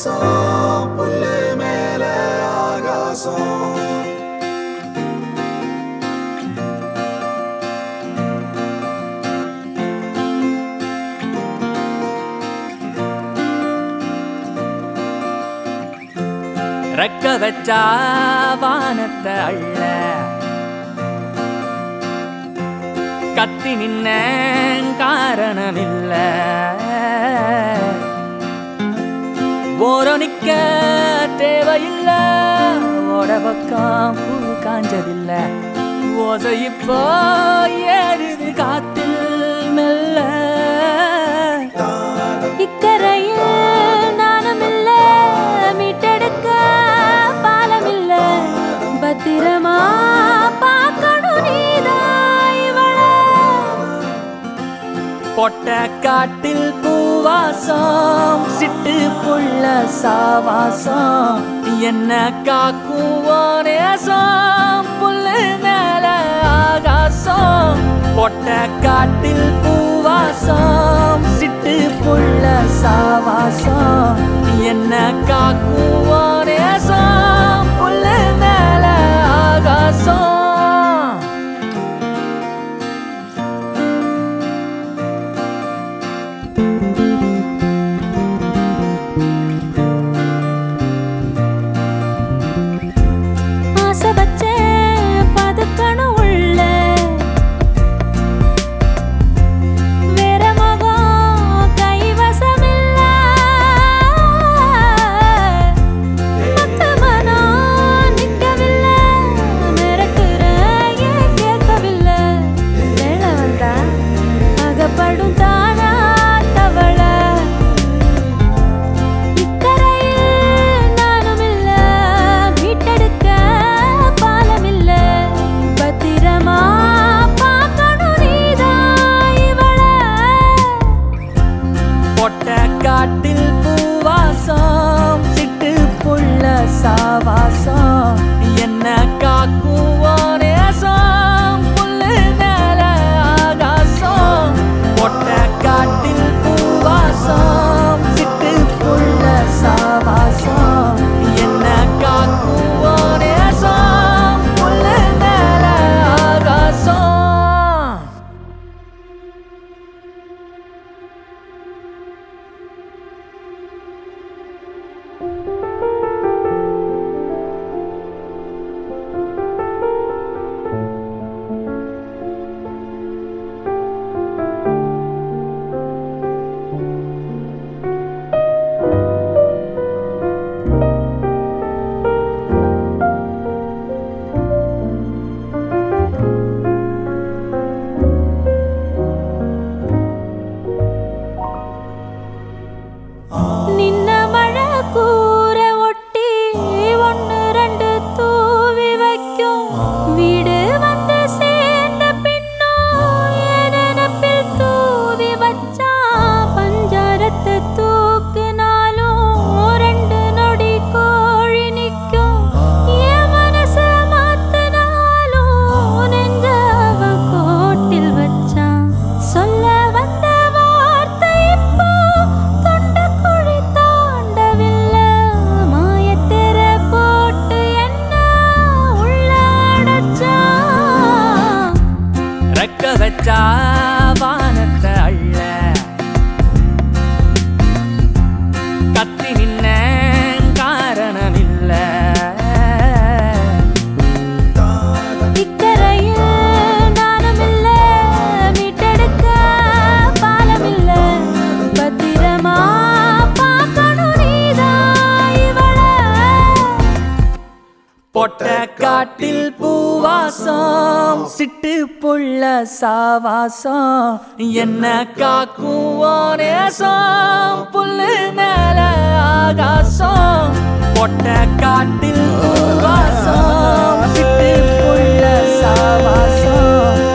நேசம் புல்லு மேல ஆகாசம் ரெக்க வச்சா வானத்தை அள்ள கத்தி நின்ன காரணமில்ல ஓரம் நிக்க தேவையில்ல ஓட பக்கம் பூ காஞ்சதில்ல ஓசை இப்போ ஏறுது காத்தில் மெல்ல இக்கரையில் நானும் இல்ல மீட்டெடுக்க பாலம் இல்ல பத்திரமா பார்க்கணும் நீதான் இவள பொட்ட காட்டில் பூவாசம் சிட்டு புள்ள சாவாசம் என்ன காக்கும் நேசம் புல்லு மேல ஆகாசம் பொட்ட காட்டில் பூவாசம் சிட்டு புள்ள சாவாசம் என்ன காக்கும் நேசம் புல்லு மேல ஆகாசம் ஆசை வச்ச பதுக்கணும் உள்ள வேற மகம் கைவசமில்ல மத்த மனம் நிக்கவில்லை மிரட்டுற ஏன் கேட்கவில்லை வேலை வந்தா அகப்படும் தானா தவளை இக்கரையில் நானும் இல்ல மீட்டெடுக்க பாலம் இல்ல பத்திரமா பார்க்கணும் நீதான் இவள பொட்ட காட்டில் பூவாசம் சிட்டு புள்ள சாவாசம் என்ன காக்கும் நேசம் புல்லு மேல ஆகாசம் பொட்ட காட்டில் பூவாசம் சிட்டு புள்ள சாவாசம் என்ன காக்கும் நேசம் புல்லு மேல ஆகாசம் நின்ன மழை கூற ஒட்டி ஒன்னு ரெண்டு தூவி வைக்கும் வீடு வந்து சேர்ந்த பின்னும் என் நினப்பில் தூவி வச்சா பஞ்சாரத்தை தூக்குனாலும் ரெண்டு நொடி கோழி நிக்கும் என் மனச மாத்தினாலும் நெஞ்ச அவன் கோட்டில் வச்சான் சொல்ல வந்த வார்த்தை இப்போ தொண்டை குழி தாண்டவில்லை மாயத்திர போட்டு என்ன உள்ள அடைச்சான் ரெக்க வச்சா வானத்தை அள்ள கத்தி நின்ன காரணமில்ல இக்கரையில் நானும் இல்ல மீட்டெடுக்க பாலம் இல்ல பத்திரமா பார்க்கணும் நீதான் இவள பொட்ட காட்டில் பூவாசம் சிட்டு புள்ள சாவாசம் என்ன காக்கும் நேசம் புல்லு மேல ஆகாசம் பொட்ட காட்டில் பூவாசம் சிட்டு புள்ள சாவாசம்